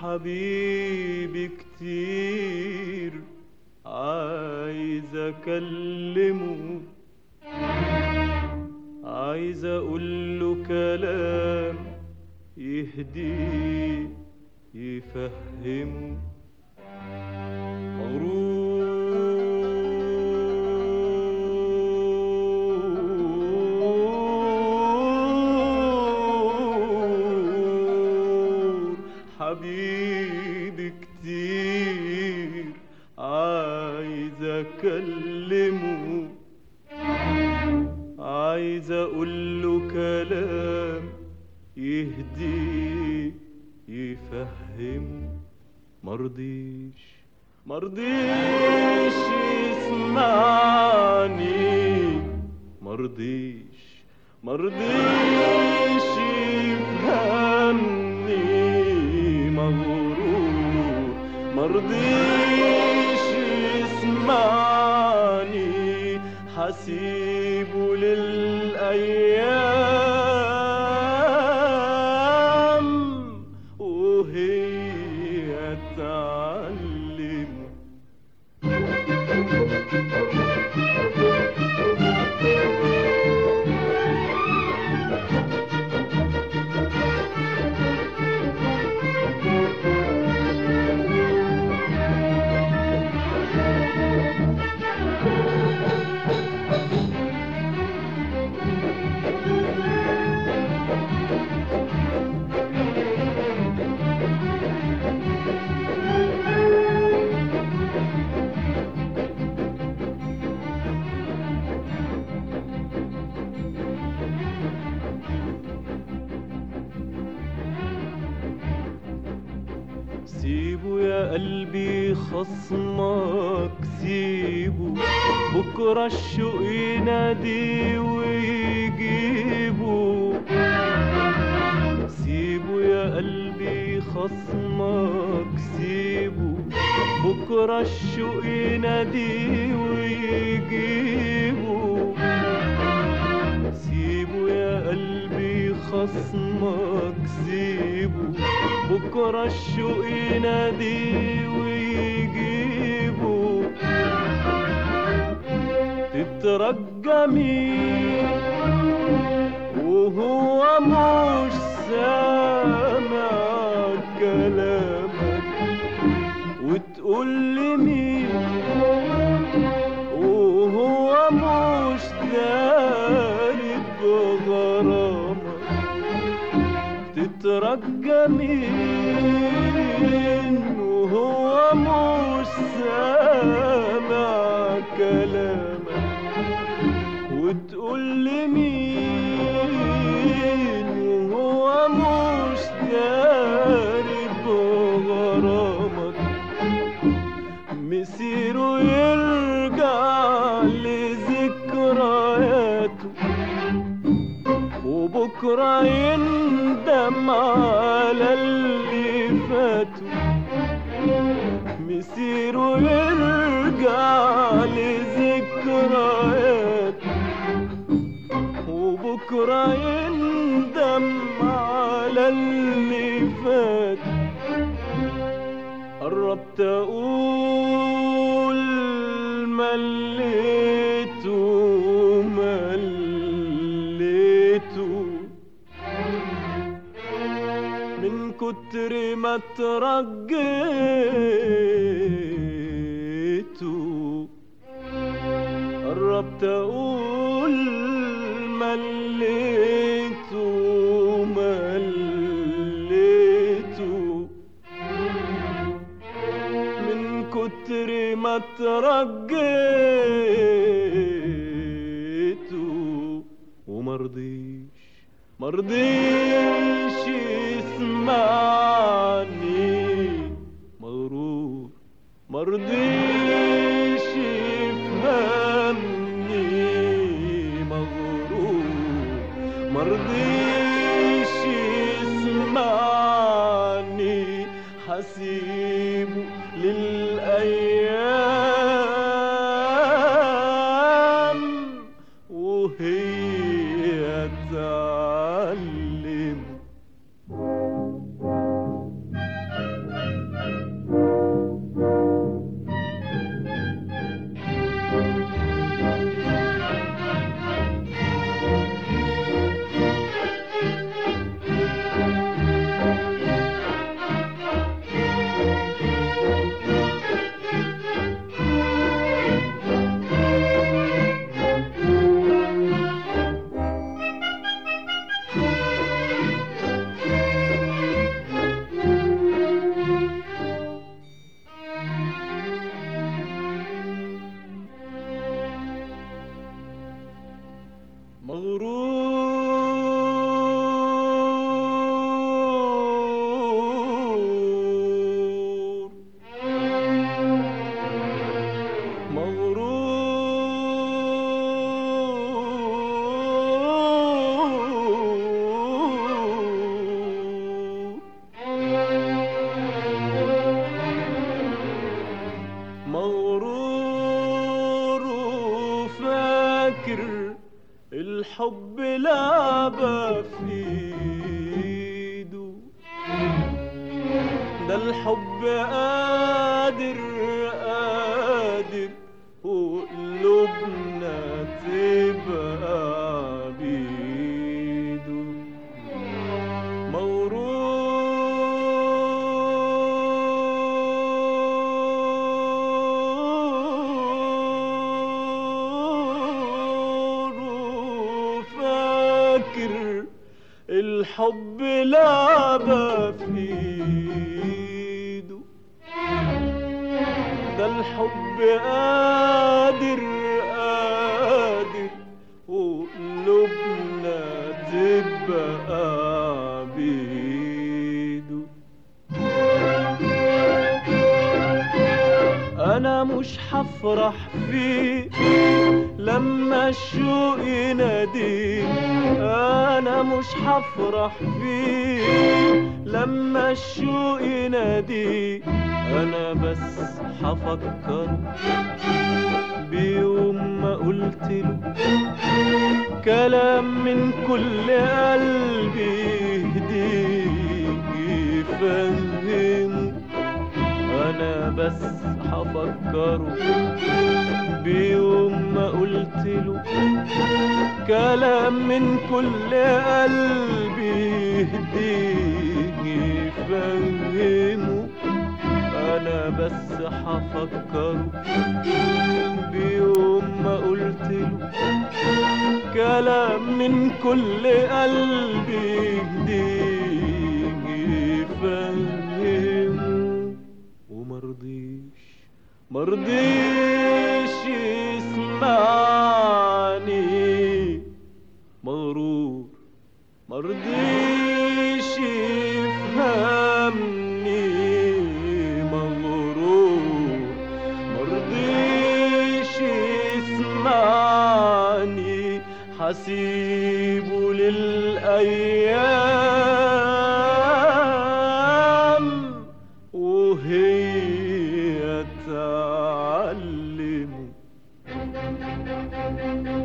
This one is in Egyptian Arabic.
حبيبي كتير عايز اكلمه عايز اقول له كلام يهديه يفهمه مغرور حبيبي كتير عايز اكلمه عايز اقول له كلام يهديه يفهمه مرضيش مرضيش يسمعني مرضيش مرضيش يفهمني مغرور مرضيش يسمعني حسيبه للأيام وهي تعلم سيبه يا قلبي خصمك سيبه بكرة الشوق ينادي ويجيبه سيبه يا قلبي خصمك سيبه بكرة الشوق ينادي ويجيبه سيبه يا قلبي خصمك سيبه بكرة الشوق ينادي ويجيبه تترجى مين وهو مش سامع كلامك وتقول لي مين وهو مش داري بغرامك تترجى مين وهو مش سامع كلامك وتقول لي مين وهو مش داري بغرامك مسيره يرجع لذكرياته وبكرة يندم على اللي فاته مسيره يرجع لذكرياته وبكرة يندم على اللي فات قربت أقول مليته مليته من كتر ما ترجيته قربت أقول مليته مليته من كتر ما ترجيته ومرضيش مرضيش يسمعني مغرور مرضيش يفهمني مغرور مرضيش يسمعني حسيبه للأيام وهي تعلم الحب لعبة في ايده ده الحب قادر قادر وقلوبنا تبقى عبيده مغرور وفاكر الحب لعبة في ايده ده الحب قادر قادر وقلوبنا تبقى عبيده انا مش هفرح فيه لما الشوق يناديه انا مش هفرح فيه لما الشوق يناديه انا بس هفكر بيوم ما قلت له كلام من كل قلبي يهديه يفهمه انا بس هفكره بيوم ما قلت له كلام من كل قلبي يهديه يفهمه انا بس هفكره بيوم ما قلت له كلام من كل قلبي يهديه يفهمه ومرضيش مرضيش يسمعني مغرور مرضيش يفهمني مغرور مرضيش يسمعني حسيبه للأيام وهي تعلمه